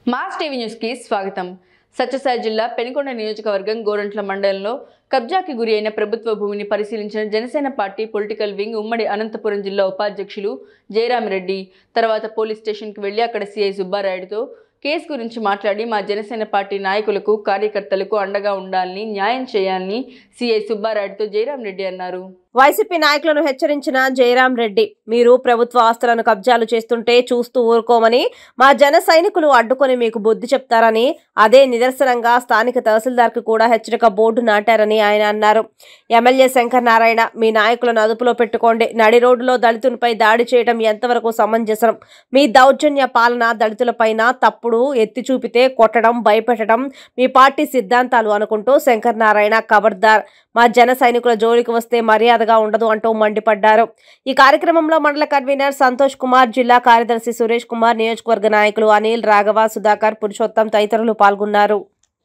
Mass TV న్యూస్కి స్వాగతం సత్యసాయి జిల్లా పెనుకొండ నియోజకవర్గం గోరంట్ల మండలంలో కబ్జాకి గురి అయిన ప్రభుత్వ భూమిని పరిశీలించిన జనసేన పార్టీ పొలిటికల్ వింగ్ ఉమ్మడి అనంతపురం జిల్లా ఉపాధ్యక్షులు జయరామిరెడ్డి తర్వాత పోలీస్ స్టేషన్కి వెళ్లి అక్కడ సీఐ సుబ్బారాయుడుతో కేసు గురించి మాట్లాడి మా జనసేన పార్టీ నాయకులకు కార్యకర్తలకు అండగా ఉండాలని న్యాయం చేయాలని సీఐ సుబ్బారాయుడుతో జయరామిరెడ్డి అన్నారు వైసీపీ నాయకులను హెచ్చరించిన జయరాం రెడ్డి మీరు ప్రభుత్వ ఆస్తులను కబ్జాలు చేస్తుంటే చూస్తూ ఊరుకోమని మా జన సైనికులు అడ్డుకొని మీకు బుద్ధి చెప్తారని అదే నిదర్శనంగా స్థానిక తహసీల్దార్కి కూడా హెచ్చరిక బోర్డు నాటారని ఆయన అన్నారు ఎమ్మెల్యే శంకర్ నారాయణ మీ నాయకులను అదుపులో పెట్టుకోండి నడి రోడ్డులో దళితునిపై దాడి చేయడం ఎంతవరకు సమంజసం మీ దౌర్జన్య పాలన దళితులపైన తప్పుడు ఎత్తి చూపితే కొట్టడం భయపెట్టడం మీ పార్టీ సిద్ధాంతాలు అనుకుంటూ శంకర్ నారాయణ ఖబర్దార్ మా జన సైనికుల జోలికి వస్తే మర్యాదగా ఉండదు అంటూ మండిపడ్డారు ఈ కార్యక్రమంలో మండల కన్వీనర్ సంతోష్ కుమార్ జిల్లా కార్యదర్శి సురేష్ కుమార్ నియోజకవర్గ నాయకులు అనిల్ రాఘవ సుధాకర్ పురుషోత్తం తదితరులు పాల్గొన్నారు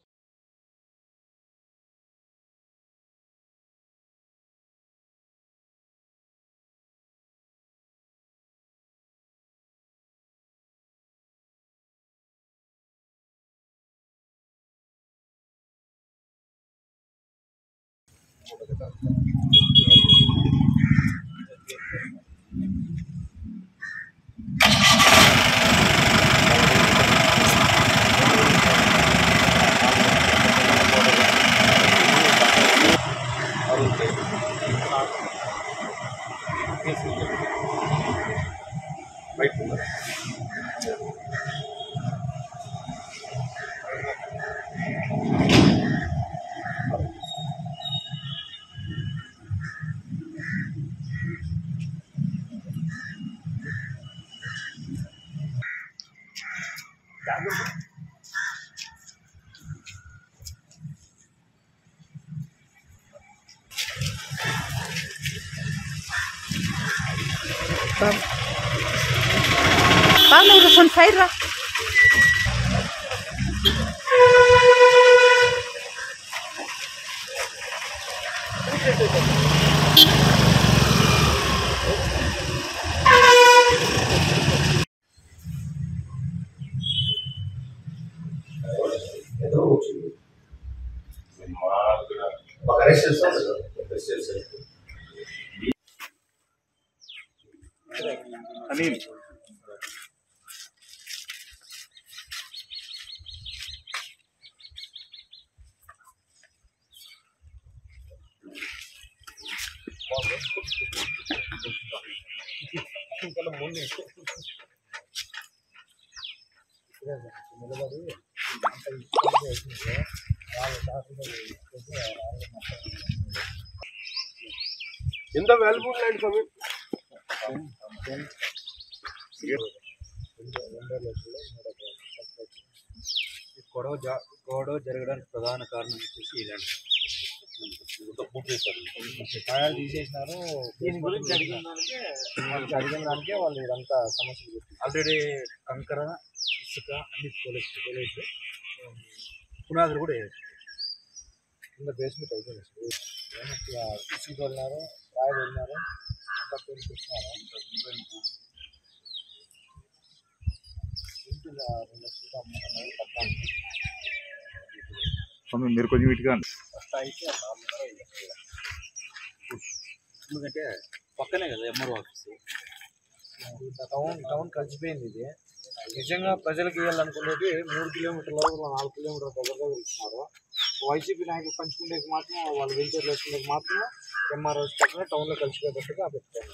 Pablo, son Saira. మాకు అరెస్ట్ చేస్తాం అరెస్ట్ చేస్తాం అనిల్ ఎంత వాల్యుబుల్ ల్యాండ్ స్వామి గొడవ జ- గొడవ జరగడానికి ప్రధాన కారణం వచ్చేసి ఇలాంటి గాయాలు తీసేసినారు దీని గురించి అడిగిన దానికే వాళ్ళకి అడిగిన దానికే వాళ్ళు ఇదంతా సమస్యలు చెప్పారు ఆల్రెడీ కంకర ఇసుక అన్ని పోలీసు పోలీసు పునాదులు కూడా వేయాలి. కింద బేస్మెంట్ అయిపోయింది ఇట్లా ఇసుకు వెళ్ళినారు రాయి వెళ్ళినారు అంతా పేరు పెట్టినారు ఇంటిలో రెండు లక్షలు అమ్ముతున్నారు పట్టాలి స్వామి మీరు కొంచెం ఇటుగా ఫస్ట్ అయితే నాలుగున్నర ఐదు లక్షలు ఎందుకంటే పక్కనే కదా ఎంఆర్ఓ ఆఫీస్ ఇంత టౌన్ టౌన్ కలిసిపోయింది ఇది నిజంగా ప్రజలకు ఇవ్వాలనుకునేది మూడు కిలోమీటర్ల నాలుగు కిలోమీటర్ల దగ్గరగా వెళ్తున్నారు వైసీపీ నాయకులు పంచుకునేకి మాత్రం వాళ్ళు వెంచర్లు వేసుకునేకి మాత్రం ఎంఆర్ఓస్ పక్కన టౌన్లో కలిసిపోయేటట్టుగా పెట్టుకున్నారు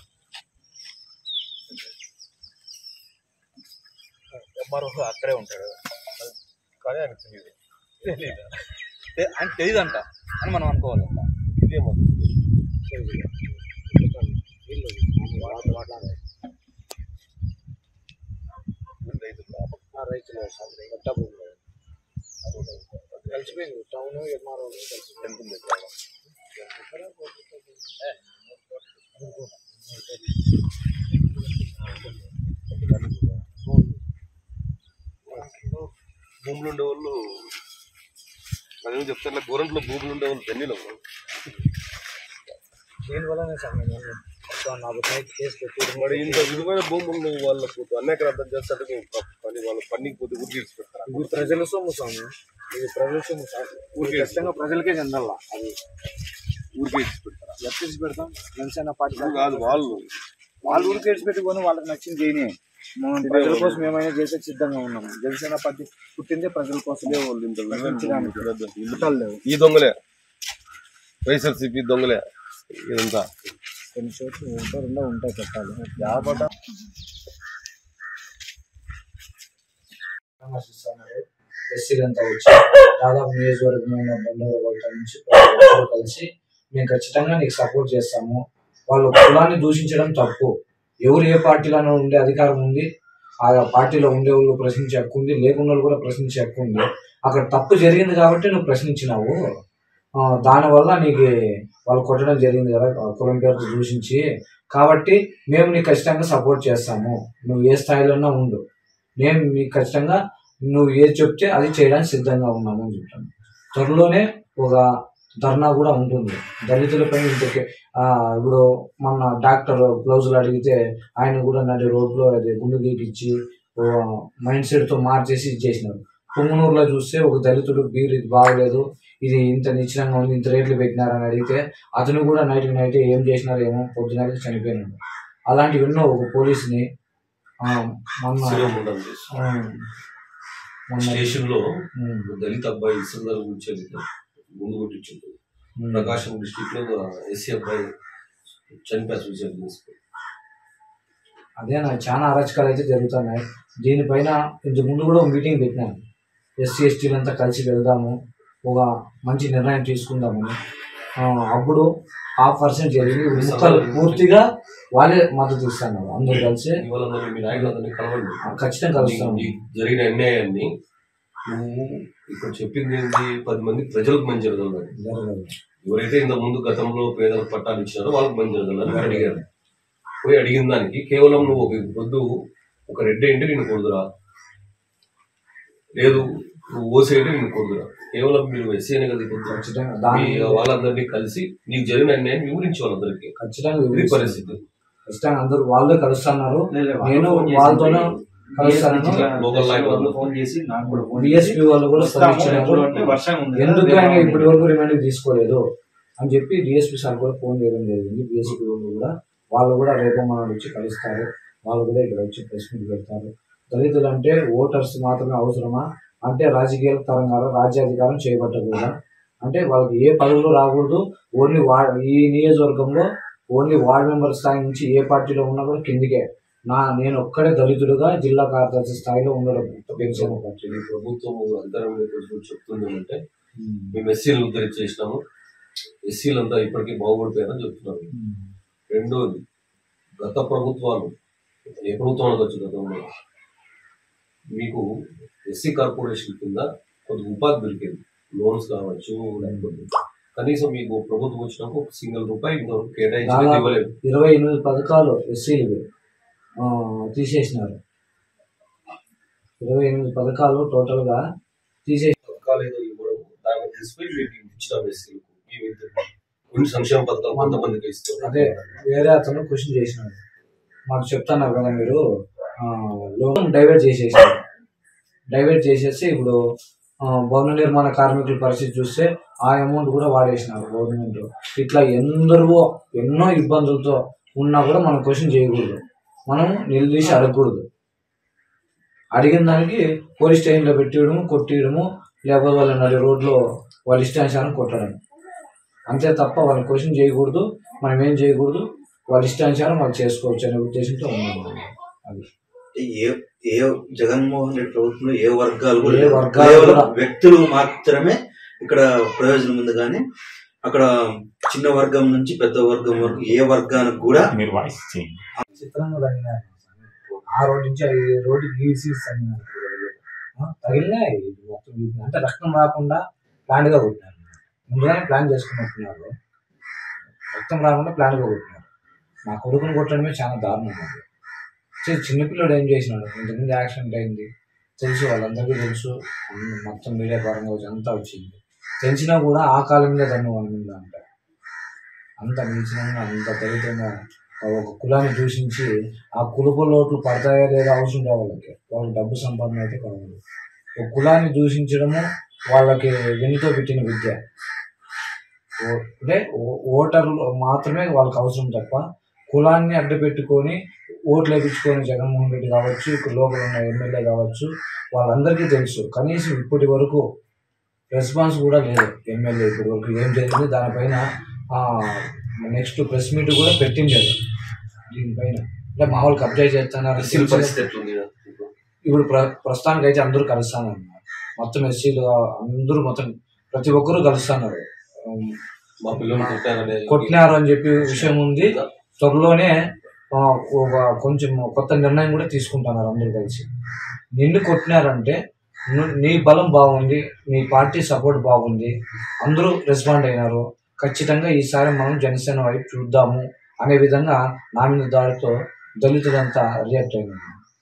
ఎంఆర్ఓ అక్కడే ఉంటాడు కానీ ఆయనకు తెలియదు తెలియదు తె- ఆయన తెలియదంట అని మనం అనుకోవాలంట ఇదే మొత్తం వీళ్ళు వాళ్ళు మాట్లాడారు ఆ రైతులు పెద్ద భూములు కలిసిపోయింది టౌన్ ఎంఆర్ఓ కలిసిపోయింది భూములు ఉండే వాళ్ళు అదేమో చెప్తారు గోరంట్లో భూములు ఉండే వాళ్ళు ధన్యులు దీనివల్లనే సార్ నేను చేస్తాను నాకు నైట్ కేసు పెట్టి మరి ఇంత విలువైన భూములు నువ్వు వాళ్ళకు అనేక అర్థం చేస్తాడు పని వాళ్ళు పనికి పోతే ఊరికి పెడతారు ఇది ప్రజల సొమ్ము స్వామి ఇది ప్రజల సొమ్ము స్వామి. ఇది ఖచ్చితంగా ప్రజలకే చెందాల అది ఊరికి పెడతారు ఎత్తిసి పెడతాం జనసేన పార్టీ నువ్వు కాదు వాళ్ళు వాళ్ళు ఊరికి వేసి పెట్టుకొని వాళ్ళకి నచ్చింది చేయని మనం ప్రజల కోసం ఏమైనా చేసే సిద్ధంగా ఉన్నాం జనసేన పార్టీ పుట్టిందే ప్రజల కోసం ఇదే వాళ్ళు ఇంత విలువైన భూములు. ఇంతలు లేవు ఈ దొంగలే వైఎస్ఆర్సీపీ దొంగలే ఇదంతా కొన్ని చోట్ల ఒకటో రెండో ఉంటాయి పెట్టాలి ఎస్సీలంతా వచ్చి దాదాపు నియోజకవర్గమైన బండూరు వాళ్ళ నుంచి ప్రతి ఒక్కరు కలిసి మేము ఖచ్చితంగా నీకు సపోర్ట్ చేస్తాము వాళ్ళు కులాన్ని దూషించడం తప్పు ఎవరు ఏ పార్టీలోనూ ఉండే అధికారం ఉంది ఆ పార్టీలో ఉండే వాళ్ళు ప్రశ్నించే హక్కు ఉంది లేకున్న వాళ్ళు కూడా ప్రశ్నించే హక్కు ఉంది అక్కడ తప్పు జరిగింది కాబట్టి నువ్వు ప్రశ్నించినావు ఆ, దానివల్ల నీకు వాళ్ళు కొట్టడం జరిగింది కదా ఆ కులం పేరుతో దూషించి కాబట్టి మేము నీకు ఖచ్చితంగా సపోర్ట్ చేస్తాము నువ్వు ఏ స్థాయిలోనే ఉండు మేము నీకు ఖచ్చితంగా నువ్వు ఏది చెప్తే అది చేయడానికి సిద్ధంగా ఉన్నాము అని చెప్తాను త్వరలోనే ఒక ధర్నా కూడా ఉంటుంది దళితులపై ఇంతకే ఆ, ఇప్పుడు మన డాక్టర్ బ్లౌజులు అడిగితే ఆయన కూడా నడి రోడ్లో అది గుండు గీకిచ్చి మైండ్ సెట్తో మార్చేసి ఇచ్చేసినారు పుంగనూరులో చూస్తే ఒక దళితుడు బీర్ ఇది బాగలేదు ఇది ఇంత నిశ్చలంగా ఉంది ఇంత రేట్లు పెట్టినారని అడిగితే అతను కూడా నైట్కి నైట్ ఏం చేసినారో ఏమో పొద్దున చనిపోయినాడు అలాంటివి ఎన్నో ఒక పోలీసుని ఆ, మొన్న శ్రీరాముండం చేసి ఆ, మొన్న స్టేషన్ లో ఉమ్, దళిత అబ్బాయి ఇసుందర కూర్చొని ముందు కొట్టించింది ఉమ్. ప్రకాశం డిస్టిక్ లో ఎస్సీ అబ్బాయి చనిపోయి సూసైడ్ చేసుకో అదే నాకు చాలా అరాచకాలు అయితే జరుగుతున్నాయి దీనిపైన ఇంతకు ముందు కూడా ఒక మీటింగ్ పెట్టినాను ఎస్సీ ఎస్టీలంతా కలిసి వెళ్దాము ఒక మంచి నిర్ణయం తీసుకుందామని ఆ, అప్పుడు హాఫ్ పర్సెంట్ జరిగింది ఇప్పుడు ముక్కలు పూర్తిగా వాళ్ళే మద్దతు ఇస్తున్నారు అందరూ కలిసి ఇవాళందరినీ మీ నాయకులందరినీ కలవండి ఆ, ఖచ్చితంగా కలుస్తాము నీకు జరిగిన అన్యాయాన్ని నువ్వు ఇక్కడ చెప్పింది ఏంటి పది మంది ప్రజలకు మంచి జరగాలని జరగదు ఎవరైతే ఇంత ముందు గతంలో పేదలకు పట్టాలు ఇచ్చినారో వాళ్ళకి మంచి జరగాలని అడిగారు పోయి అడిగిన దానికి కేవలం నువ్వు ఒక పొద్దు ఒక రెడ్డి ఏంటి నేను కొడుదురా లేదు నువ్వు ఓసీ అంటే నేను కొడుదురా కేవలం మీరు ఎస్సీ అనే కదా ఈ పొద్దు ఖచ్చితంగా మీ దాని వాళ్ళందరినీ కలిసి నీకు జరిగిన అన్యాయం వివరించి వాళ్ళందరికీ ఖచ్చితంగా ఇది వివరిస్తాను. పరిస్థితి ఖచ్చితంగా అందరూ వాళ్ళే కలుస్తున్నారు నేను వాళ్ళతోనే కలుస్తాను లోకల్ నాయకులు ఫోన్ చేసి నాకు కూడా ఫోన్ డిఎస్పీ వాళ్ళు కూడా వస్తాము, స్పందించినారు అంటే వర్షం ఉంది కదా, ఎందుకు రేపు ఆయన మామూలు ఇప్పటి వరకు రిమైండింగ్ తీసుకోలేదు అని చెప్పి డిఎస్పీ సార్ కూడా ఫోన్ చేయడం జరిగింది డిఎస్పీ వాళ్ళు కూడా వాళ్ళు కూడా రేపు మనం వచ్చి కలుస్తారు వాళ్ళు కూడా ఇక్కడ వచ్చి ప్రెస్ మీట్ పెడతారు దళితులు అంటే ఓటర్స్ మాత్రమే అవసరమా అంటే రాజకీయ తరంగాలు రాజ్యాధికారం చేయబట్టకూడదా అంటే వాళ్ళకి ఏ పదవులు రాకూడదు ఓన్లీ వార్డ్ ఈ నియోజకవర్గంలో ఓన్లీ వార్డ్ మెంబర్ స్థాయి నుంచి ఏ పార్టీలో ఉన్నా కూడా కిందికే నా నేను ఒక్కడే దళితుడుగా జిల్లా కార్యదర్శి స్థాయిలో ఉండడం జనసేన పార్టీ ఈ ప్రభుత్వం అధికారంలోకి వచ్చి చెప్తుంది ఏమంటే మేము ఎస్సీలను ఉద్ధరించేసినాము ఎస్సీలంతా ఇప్పటికీ బాగుపడిపోయారని చెప్తున్నారు రెండోది గత ప్రభుత్వాలు ఏ ప్రభుత్వం అనొచ్చు గతంలో మీకు ఎస్సీ కార్పొరేషన్ కింద కొంత ఉపాధి దొరికేది లోన్స్ కావచ్చు లేకపోతే కనీసం మీకు ప్రభుత్వం వచ్చినాక ఒక సింగిల్ రూపాయి ఇంతవరకు కేటాయించి దాదాపు ఇవ్వలేదు ఇరవై ఎనిమిది పథకాలు ఎస్సీలు తీసేసినారు ఇరవై ఎనిమిది పథకాలు టోటల్ గా తీసేసి పథకాలు ఏదో ఇవ్వడం దాన్ని తెలిసిపోయి మీకు ఇచ్చినాం ఎస్సీలకు మేము ఇంత కొన్ని సంక్షేమ పథకాలు కొంతమందికి ఇస్తాం అదే వేరే అతను క్వశ్చన్ చేసినాడు మాకు చెప్తున్నారు కదా మీరు లోన్ డైవర్ట్ చేసేసారు డైవర్ట్ చేసేసి ఇప్పుడు ఆ, భవన నిర్మాణ కార్మికుల పరిస్థితి చూస్తే ఆ అమౌంట్ కూడా వాడేసినారు గవర్నమెంట్ ఇట్లా ఎందరో ఎన్నో ఇబ్బందులతో ఉన్నా కూడా మనం క్వశ్చన్ చేయకూడదు మనం నిలదీసి అడగకూడదు అడిగిన దానికి పోలీస్ స్టేషన్లో పెట్టియడము కొట్టియడము లేకపోతే వాళ్ళ నడి రోడ్లో వాళ్ళ ఇష్టానుసారం కొట్టడం అంతే తప్ప వాళ్ళని క్వశ్చన్ చేయకూడదు మనం ఏం చేయకూడదు వాళ్ళ ఇష్టానుసారం వాళ్ళు చేసుకోవచ్చు అనే ఉద్దేశంతో ఉన్నాం అది ఏ ఏ జగన్మోహన్ రెడ్డి ప్రభుత్వంలో ఏ వర్గాలు కూడా ఏ లేవు. వర్గాలు కేవలం కూడా. వ్యక్తులు మాత్రమే ఇక్కడ ప్రయోజనం ఉంది కానీ అక్కడ చిన్న వర్గం నుంచి పెద్ద వర్గం వరకు ఏ వర్గానికి కూడా మీరు వాయిస్ చేయండి చిత్రంగా తగిలినాయి ఆ రోడ్డు నుంచి ఈ రోడ్డుకి ఈసీ తగిలినాయి ఆ, తగిలినాయి ఇది మొత్తం వీటిని. అంటే రక్తం రాకుండా ప్లాన్ గా కొట్టినారు ముందుగానే ప్లాన్ చేసుకున్నట్టున్నారు రక్తం రాకుండా ప్లాన్ గా కొట్టినారు నా కొడుకుని కొట్టడమే చాలా దారుణం అది చి- చిన్నపిల్లడు ఏం చేసినాడు ఇంతకుముందు యాక్సిడెంట్ అయింది తెలుసు వాళ్ళందరికీ తెలుసు అన్ని మొత్తం మీడియా పరంగా వచ్చి అంతా వచ్చింది తెలిసినా కూడా ఆ కాలం మీద తను వాళ్ళ మీద అంటారు అంత మించిన అంత దళితంగా ఒక కులాన్ని దూషించి ఆ కులపు లోట్లు పడతాయా లేదా అవసరం లేదు వాళ్ళకి వాళ్ళకి డబ్బు సంపాదన అయితే కావాలి ఒక కులాన్ని దూషించడము వాళ్ళకి వెన్నుతో పెట్టిన విద్య ఓ- అంటే ఓ- ఓటర్లు మాత్రమే వాళ్ళకి అవసరం తప్ప కులాన్ని అడ్డు పెట్టుకొని ఓట్లు వేయించుకొని జగన్మోహన్ రెడ్డి కావచ్చు ఇక్కడ లోపల ఉన్న ఎమ్మెల్యే కావచ్చు వాళ్ళందరికీ తెలుసు కనీసం ఇప్పటి వరకు రెస్పాన్స్ కూడా లేదు ఎమ్మెల్యే ఇప్పటి వరకు ఏం జరిగింది దానిపైన నెక్స్ట్ ప్రెస్ మీట్ కూడా పెట్టిండేది దీనిపైన అంటే మామూలు కబ్జా చేస్తున్నారు ఎస్సీల పరిస్థితి ఎట్లుంది ఇప్పుడు ప్ర ప్రస్తుతానికి అయితే అందరూ కలుస్తానన్నారు మొత్తం ఎస్సీలు అందరూ మొత్తం ప్రతి ఒక్కరూ కలుస్తున్నారు ఉమ్, మా పిల్లలు కొట్టారనే కొట్టినారు అని చెప్పి విషయం ఉంది త్వరలోనే ఆ, ఒక కొంచెం కొత్త నిర్ణయం కూడా తీసుకుంటున్నారు అందరూ కలిసి నిన్ను కొట్టినారంటే ను- నీ బలం బాగుంది నీ పార్టీ సపోర్ట్ బాగుంది అందరూ రెస్పాండ్ అయినారు ఖచ్చితంగా ఈసారి మనం జనసేన వైపు చూద్దాము అనే విధంగా నా మీద దాడితో దళితులంతా రియాక్ట్ అయినారు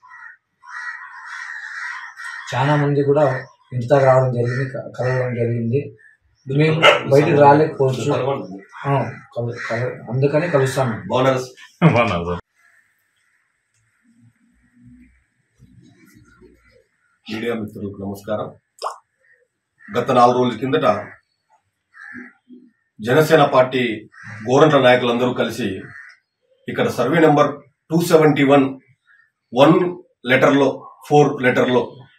చాలా మంది కూడా ఇంటి దాకా రావడం జరిగింది క- కలవడం జరిగింది మేము బయటికి రాలేకపోవచ్చు కలవండి. ఆ, కలు- కలు- అందుకని కలుస్తాను బాగున్నారు మీడియా మిత్రులకు నమస్కారం గత నాలుగు రోజుల కిందట జనసేన పార్టీ గోరంట్ల నాయకులందరూ కలిసి ఇక్కడ survey number two seventy one one లెటర్లో ఫోర్ లెటర్లో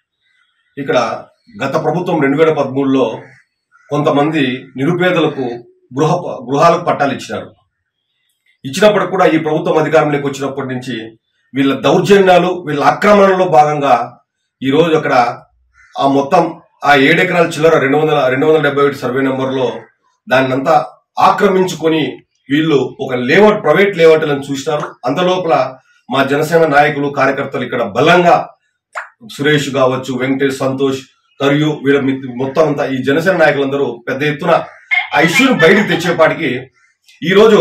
ఇక్కడ గత ప్రభుత్వం రెండు వేల పదమూడులో కొంతమంది నిరుపేదలకు గృహ గృహాలకు పట్టాలు ఇచ్చినారు ఇచ్చినప్పటికి కూడా ఈ ప్రభుత్వం అధికారంలోకి వచ్చినప్పటి నుంచి వీళ్ళ దౌర్జన్యాలు వీళ్ళ ఆక్రమణలో భాగంగా ఈ రోజు అక్కడ ఆ మొత్తం ఆ ఏడెకరాల చిల్లర రెండు వందల రెండు వందల డెబ్బై ఒకటి సర్వే నెంబర్లో దాన్నంతా ఆక్రమించుకొని వీళ్ళు ఒక లేఅవుట్ ప్రైవేట్ లేఅవుట్లను చూసినారు అంతలోపల మా జనసేన నాయకులు కార్యకర్తలు ఇక్కడ బలంగా సురేష్ కావచ్చు వెంకటేష్ సంతోష్ మరియు వీళ్ళ మిత్- మొత్తం అంతా ఈ జనసేన నాయకులందరూ పెద్ద ఎత్తున ఆ ఇష్యూని బయటికి తెచ్చేపాటికి ఈ రోజు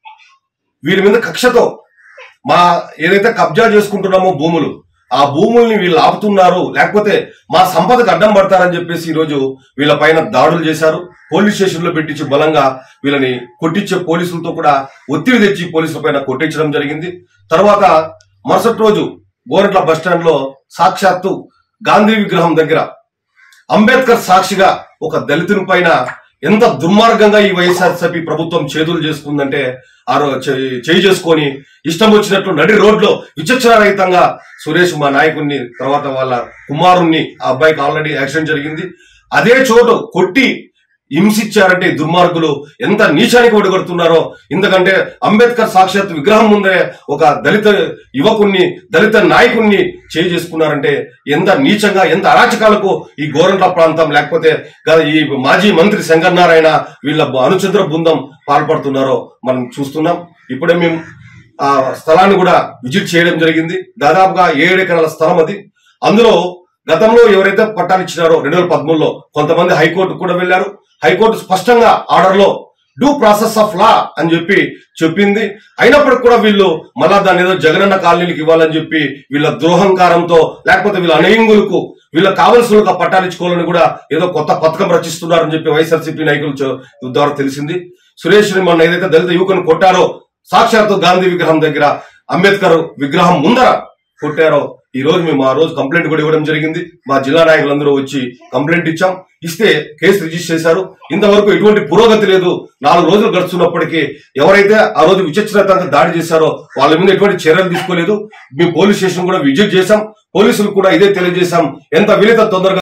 వీరి మీద కక్షతో మా ఏదైతే కబ్జా చేసుకుంటున్నామో భూములు ఆ భూముల్ని వీళ్ళు ఆపుతున్నారు లేకపోతే మా సంపదకు అడ్డం పడతారని చెప్పేసి ఈ రోజు వీళ్ళ పైన దాడులు చేశారు పోలీస్ స్టేషన్ లో పెట్టించి బలంగా వీళ్ళని కొట్టించే పోలీసులతో కూడా ఒత్తిడి తెచ్చి పోలీసుల పైన కొట్టించడం జరిగింది తర్వాత మరుసటి రోజు గోరంట్ల బస్ స్టాండ్ లో సాక్షాత్తు గాంధీ విగ్రహం దగ్గర అంబేద్కర్ సాక్షిగా ఒక దళితుని పైన ఎంత దుర్మార్గంగా ఈ వైఎస్ఆర్సీపీ ప్రభుత్వం చేతులు చేసుకుందంటే ఆ రో- చే- చేయి చేసుకొని ఇష్టం వచ్చినట్లు నడి రోడ్లో విచక్షణ రహితంగా సురేష్ మా నాయకుడిని తర్వాత వాళ్ళ కుమారుణ్ణి ఆ అబ్బాయికి ఆల్రెడీ యాక్సిడెంట్ జరిగింది అదే చోటు కొట్టి హింసించారంటే ఈ దుర్మార్గులు ఎంత నీచానికి ఒడిగొడుతున్నారో ఎందుకంటే అంబేద్కర్ సాక్షాత్ విగ్రహం ముందే ఒక దళిత యువకుణ్ణి దళిత నాయకుణ్ణి చేయి చేసుకున్నారంటే ఎంత నీచంగా ఎంత అరాచకాలకు ఈ గోరంట్ల ప్రాంతం లేకపోతే గత- ఈ మాజీ మంత్రి శంకర్ నారాయణ వీళ్ళ అనుచంద్ర బృందం పాల్పడుతున్నారో మనం చూస్తున్నాం ఇప్పుడే మేము ఆ స్థలాన్ని కూడా విజిట్ చేయడం జరిగింది దాదాపుగా ఏడు ఎకరాల స్థలం అది అందులో గతంలో ఎవరైతే పట్టాలు ఇచ్చినారో రెండు వేల పదమూడులో కొంతమంది హైకోర్టు కూడా వెళ్లారు హైకోర్టు స్పష్టంగా ఆర్డర్ లో డ్యూ ప్రాసెస్ ఆఫ్ లా అని చెప్పి చెప్పింది అయినప్పటికీ కూడా వీళ్ళు మళ్ళా దాన్ని ఏదో జగనన్న కాలనీలకు ఇవ్వాలని చెప్పి వీళ్ళ ద్రోహంకారంతో లేకపోతే వీళ్ళ అనయంగులకు వీళ్ళ కావలసిన పట్టాలు ఇచ్చుకోవాలని కూడా ఏదో కొత్త పథకం రచిస్తున్నారని చెప్పి వైఎస్ఆర్సీపీ నాయకులు చ- ద్వారా తెలిసింది సురేష్ ని మొన్న ఏదైతే దళిత యువకుని కొట్టారో సాక్షాత్తు గాంధీ విగ్రహం దగ్గర అంబేద్కర్ విగ్రహం ముందర కొట్టారో ఈ రోజు మేము ఆ రోజు కంప్లైంట్ కూడా ఇవ్వడం జరిగింది మా జిల్లా నాయకులందరూ వచ్చి కంప్లైంట్ ఇచ్చాం ఇస్తే కేసు రిజిస్టర్ చేశారు ఇంతవరకు ఎటువంటి పురోగతి లేదు నాలుగు రోజులు గడుస్తున్నప్పటికీ ఎవరైతే ఆ రోజు విచక్షణతంగా దాడి చేశారో వాళ్ళ మీద ఎటువంటి చర్యలు తీసుకోలేదు మేము పోలీస్ స్టేషన్ కూడా విజిట్ చేశాం పోలీసులు కూడా ఇదే తెలియజేశాం ఎంత వీలైతే తొందరగా